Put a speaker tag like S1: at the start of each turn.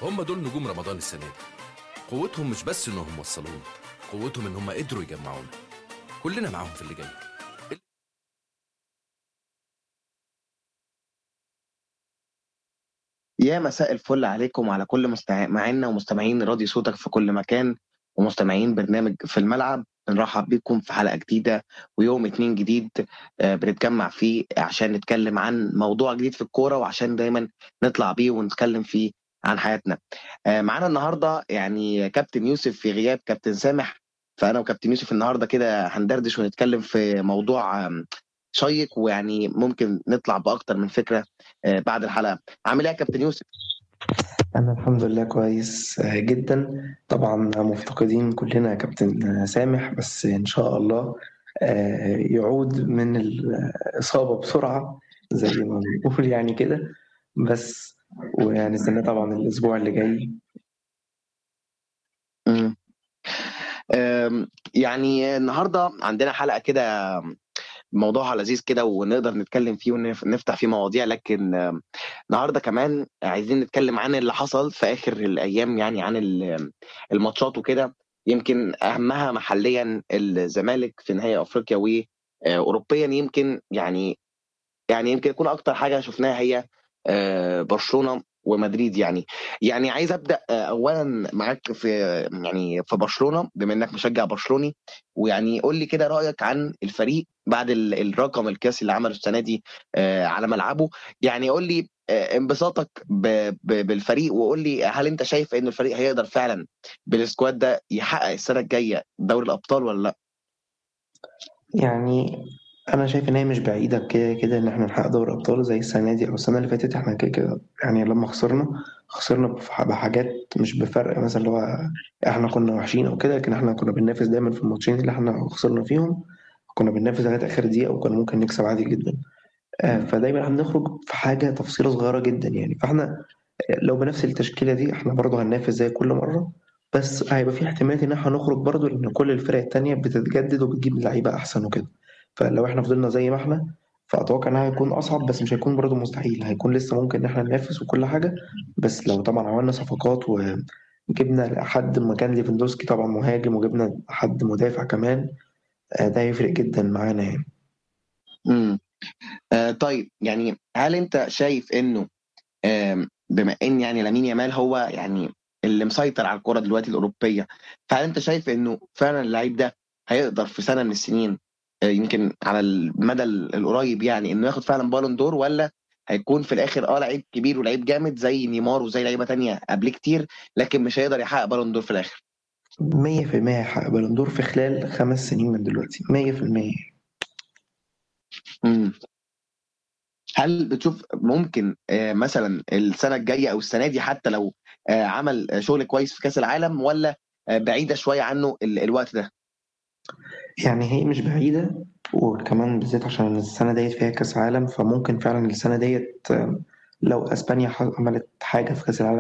S1: هم دول نجوم رمضان السنة دي قوتهم مش بس إنهم وصلونا قوتهم إن هم قدروا يجمعونا كلنا معاهم في اللي جاي
S2: يا مساء الفل عليكم وعلى كل مستمعينا ومستمعين راديو صوتك في كل مكان ومستمعين برنامج في الملعب بنرحب بكم في حلقة جديدة ويوم اتنين جديد آه، بنتجمع فيه عشان نتكلم عن موضوع جديد في الكورة وعشان دايما نطلع بيه ونتكلم فيه عن حياتنا آه، معانا النهاردة يعني كابتن يوسف في غياب كابتن سامح فأنا وكابتن يوسف النهاردة كده هندردش ونتكلم في موضوع آم، شيق ويعني ممكن نطلع بأكتر من فكرة آه، بعد الحلقة عامل ايه يا كابتن يوسف؟
S3: أنا الحمد لله كويس آه، جدا طبعا مفتقدين كلنا يا كابتن سامح بس إن شاء الله آه، يعود من الإصابة بسرعة زي ما بنقول يعني كده بس ونستناه طبعا الأسبوع اللي جاي
S2: مم. آم، يعني النهارده عندنا حلقه كده موضوعها لذيذ كده ونقدر نتكلم فيه ونفتح فيه مواضيع لكن آم، النهارده كمان عايزين نتكلم عن اللي حصل في اخر الايام يعني عن ال- الماتشات وكده يمكن اهمها محليا الزمالك في نهائي افريقيا واوروبيا يمكن يعني يعني يمكن يكون اكتر حاجه شفناها هي آه، برشلونه ومدريد يعني يعني عايز ابدا آه، اولا معاك في يعني في برشلونه بما انك مشجع برشلوني ويعني قول لي كده رايك عن الفريق بعد ال- الرقم القياسي اللي عمله السنه دي آه، على ملعبه يعني قول لي آه، انبساطك ب- ب- بالفريق وقول لي هل انت شايف ان الفريق هيقدر فعلا بالسكواد ده يحقق السنه الجايه دوري الابطال ولا لا؟
S3: يعني أنا شايف إن هي مش بعيدة كده كده إن إحنا نحقق دوري أبطال زي السنة دي أو السنة اللي فاتت إحنا كده كده يعني لما خسرنا خسرنا بح- بحاجات مش بفرق مثلا اللي هو إحنا كنا وحشين أو كده لكن إحنا كنا بننافس دايما في الماتشين اللي إحنا خسرنا فيهم كنا بننافس لغاية آخر دقيقة وكنا ممكن نكسب عادي جدا آه، فدايما هنخرج في حاجة تفصيلة صغيرة جدا يعني فاحنا لو بنفس التشكيلة دي احنا برضه هننافس زي كل مرة بس هيبقى في احتمال ان احنا هنخرج برضه لان كل الفرق التانية بتتجدد وبتجيب لعيبة احسن وكده فلو احنا فضلنا زي ما احنا فاتوقع انها هيكون اصعب بس مش هيكون برضه مستحيل هيكون لسه ممكن ان احنا ننافس وكل حاجة بس لو طبعا عملنا صفقات وجبنا حد مكان ليفاندوسكي طبعا مهاجم وجبنا حد مدافع كمان آه، ده هيفرق جدا معانا يعني
S2: امم آه طيب يعني هل انت شايف انه آم، بما ان يعني لامين يامال هو يعني اللي مسيطر على الكرة دلوقتي الأوروبية فهل أنت شايف إنه فعلا اللعيب ده هيقدر في سنة من السنين آه، يمكن على المدى ال- القريب يعني إنه ياخد فعلا بالون دور ولا هيكون في الآخر أه لعيب كبير ولعيب جامد زي نيمار وزي لعيبة تانية قبل كتير لكن مش هيقدر يحقق بالون دور في الآخر
S3: مية في المية هيحقق بالون دور في خلال خمس سنين من دلوقتي مية في المية
S2: مم. هل بتشوف ممكن آه، مثلا السنة الجاية أو السنة دي حتى لو آه، عمل آه، شغل كويس في كأس العالم ولا آه، بعيدة شوية عنه ال- الوقت ده؟
S3: يعني هي مش بعيدة وكمان بالذات عشان السنة ديت فيها كأس عالم فممكن فعلا السنة ديت آه، لو أسبانيا ح- عملت حاجة في كأس العالم